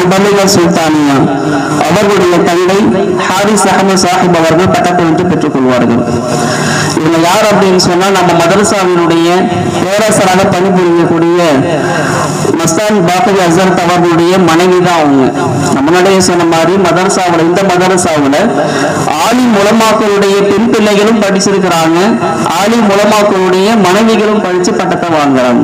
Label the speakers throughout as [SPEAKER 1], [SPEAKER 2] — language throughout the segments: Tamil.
[SPEAKER 1] முபல்லிகா சுல்தானியா அவர்களுடைய தந்தை ஹாரிஸ் அகமது சாஹிப் அவர்கள் பட்டப்பெற்று பெற்றுக் கொள்வார்கள் இவங்க யார் அப்படின்னு சொன்னா நம்ம மதரசாவினுடைய பேரரசராக பணிபுரியக்கூடிய மஸ்தான் பாக்கரி அசரத் அவர்களுடைய மனைவி தான் அவங்க நம்ம முன்னாடியே சொன்ன மாதிரி மதரசாவில் இந்த மதரசாவில் ஆலி முலமாக்களுடைய பெண் பிள்ளைகளும் படிச்சிருக்கிறாங்க ஆலி முலமாக்களுடைய மனைவிகளும் படிச்சு பட்டத்தை வாங்குறாங்க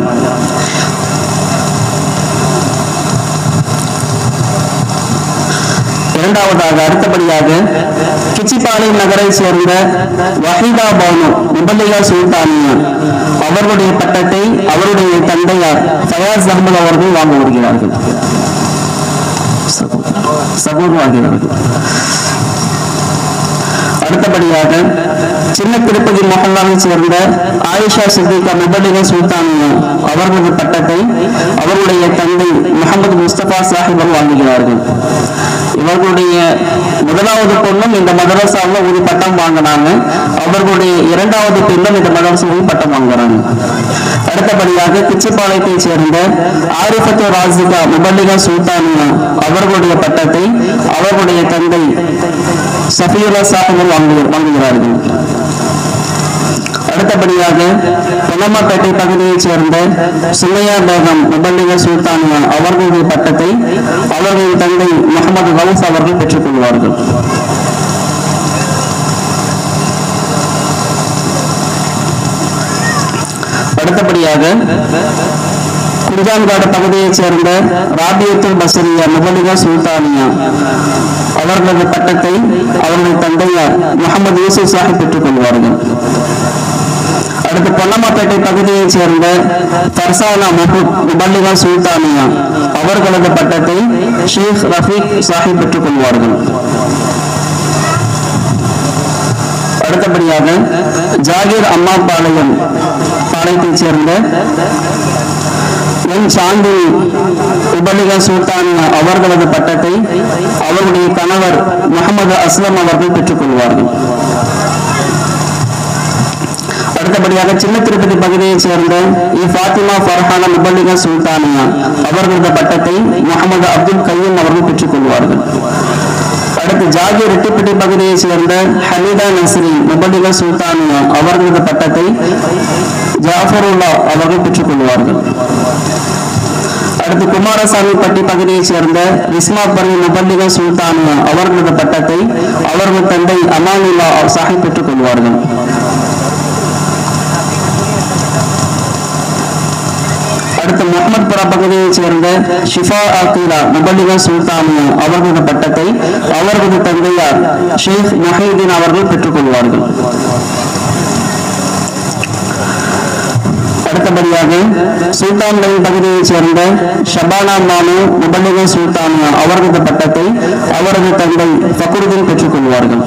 [SPEAKER 1] இரண்டாவதாக அடுத்தபடியாக கிச்சிபாளையம் நகரை சேர்ந்த வஹீதா பானு முபல்லிகா சுல்தானியா அவர்களுடைய பட்டத்தை அவருடைய தந்தையார் ஃபயாஸ் அகமது அவர்கள் வாங்க வருகிறார்கள் சகோதரர் ஆகிறார்கள் அடுத்தபடியாக சின்ன திருப்பதி மொஹல்லாவை சேர்ந்த ஆயிஷா சித்திகா முபல்லிகா சுல்தானியா அவர்களது பட்டத்தை அவருடைய தந்தை முகமது முஸ்தபா சாஹிப் அவர்கள் வாங்குகிறார்கள் இவர்களுடைய முதலாவது பொண்ணும் இந்த மதரசாவில் ஒரு பட்டம் வாங்கினாங்க அவர்களுடைய இரண்டாவது பெண்ணும் இந்த மதரசாவில் பட்டம் வாங்குறாங்க அடுத்தபடியாக பிச்சிப்பாளையத்தை சேர்ந்த ஆரிஃபத்து ராசிகா முபல்லிகா சுல்தானியா அவர்களுடைய பட்டத்தை அவர்களுடைய தந்தை சஃபியுல்லா சாஹிப் வாங்கு வாங்குகிறார்கள் அடுத்தபடியாக பொன்னம்மாப்பேட்டை பகுதியைச் சேர்ந்த சுமையா பேகம் முபல்லிக சுல்தானியா அவர்களுடைய பட்டத்தை அவர்களின் தந்தை முகமது கவுஸ் அவர்கள் பெற்றுக் கொள்வார்கள் அடுத்தபடியாக குஞ்சான்காடு பகுதியைச் சேர்ந்த ராபியத்துல் பசரியா முபலிகா சுல்தானியா அவர்களது பட்டத்தை அவர்களது தந்தையார் முகமது யூசுப் சாஹிப் பெற்றுக் கொள்வார்கள் அடுத்து பொன்னம்மாப்பேட்டை பகுதியைச் சேர்ந்த ஃபர்சானா மஹூத் முபல்லிகா சுல்தானியா அவர்களது பட்டத்தை ஷேக் ரஃபீக் சாஹிப் பெற்றுக் கொள்வார்கள் அடுத்தபடியாக ஜாகிர் அம்மா பாளையம் பாளையத்தைச் சேர்ந்த என் சாந்தி உபலிகா சுல்தானியா அவர்களது பட்டத்தை அவருடைய கணவர் முகமது அஸ்லம் அவர்கள் பெற்றுக் கொள்வார்கள் அடுத்தபடியாக சின்ன திருப்பதி பகுதியைச் சேர்ந்த இ ஃபாத்திமா ஃபர்ஹானா முபல்லிகா சுல்தானியா அவர்களது பட்டத்தை முகமது அப்துல் கையம் அவர்கள் பெற்றுக் கொள்வார்கள் அடுத்து ஜாகி ரெட்டிப்பட்டி பகுதியைச் சேர்ந்த ஹமீதா நஸ்ரி முபல்லிகா சுல்தானியா அவர்களது பட்டத்தை ஜாஃபருல்லா அவர்கள் பெற்றுக் கொள்வார்கள் அடுத்து குமாரசாமி பட்டி பகுதியைச் சேர்ந்த ரிஸ்மா பர்வி முபல்லிகா சுல்தானியா அவர்களது பட்டத்தை அவர்களது தந்தை அமானுல்லா சாஹிப் பெற்றுக் கொள்வார்கள் அடுத்து முகமதுபுரா பகுதியைச் சேர்ந்த ஷிஃபா அகீலா முபல்லிகா சுல்தானியா அவர்களது பட்டத்தை அவர்களது தந்தையார் ஷேக் மஹீதீன் அவர்கள் பெற்றுக் கொள்வார்கள் அடுத்தபடியாக சுல்தான் லைன் பகுதியைச் சேர்ந்த ஷபானா மானு முபல்லிகா சுல்தானியா அவர்களது பட்டத்தை அவரது தந்தை ஃபக்ருதீன் பெற்றுக் கொள்வார்கள்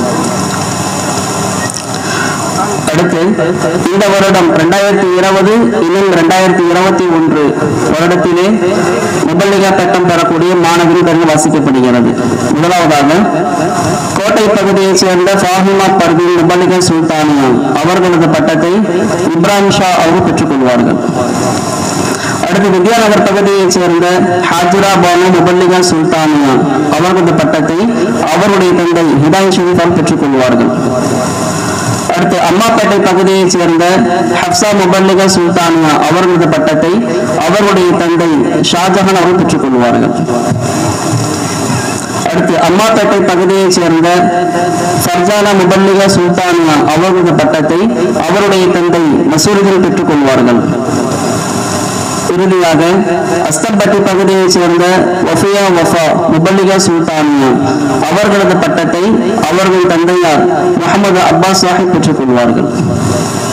[SPEAKER 1] அடுத்து இந்த வருடம் ரெண்டாயிரத்தி இருபது இன்னும் ரெண்டாயிரத்தி இருபத்தி ஒன்று வருடத்திலே முபல்லிகா பட்டம் பெறக்கூடிய மாணவர்கள் பெருமை வாசிக்கப்படுகிறது முதலாவதாக கோட்டை பகுதியைச் சேர்ந்த ஃபாஹிமா பர்வீன் முபல்லிகா சுல்தானியா அவர்களது பட்டத்தை இப்ராஹிம் ஷா அவர்கள் பெற்றுக் கொள்வார்கள் அடுத்து வித்யாநகர் பகுதியைச் சேர்ந்த ஹாஜிரா பானு முபல்லிகா சுல்தானியா அவர்களது பட்டத்தை அவருடைய தந்தை ஹிதாய் ஷரீஃப் பெற்றுக் கொள்வார்கள் அடுத்து அம்மாப்பேட்டை பகுதியைச் சேர்ந்த ஹப்சா முபல்லிகா சுல்தானியா அவர்களது பட்டத்தை அவருடைய தந்தை ஷாஜஹான் அவர்கள் பெற்றுக் கொள்வார்கள் அடுத்து அம்மாப்பேட்டை பகுதியைச் சேர்ந்த ஃபர்ஜானா முபல்லிகா சுல்தானியா அவர்களது பட்டத்தை அவருடைய தந்தை மசூரிகள் பெற்றுக் கொள்வார்கள் இறுதியாக அஸ்தம்பட்டி பகுதியைச் சேர்ந்த வஃபியா வஃபா முபல்லிகா சுல்தானியா அவர்களது பட்டத்தை அவர்கள் தந்தையார் முகமது அப்பாஸ் சாஹிப் பெற்றுக் கொள்வார்கள்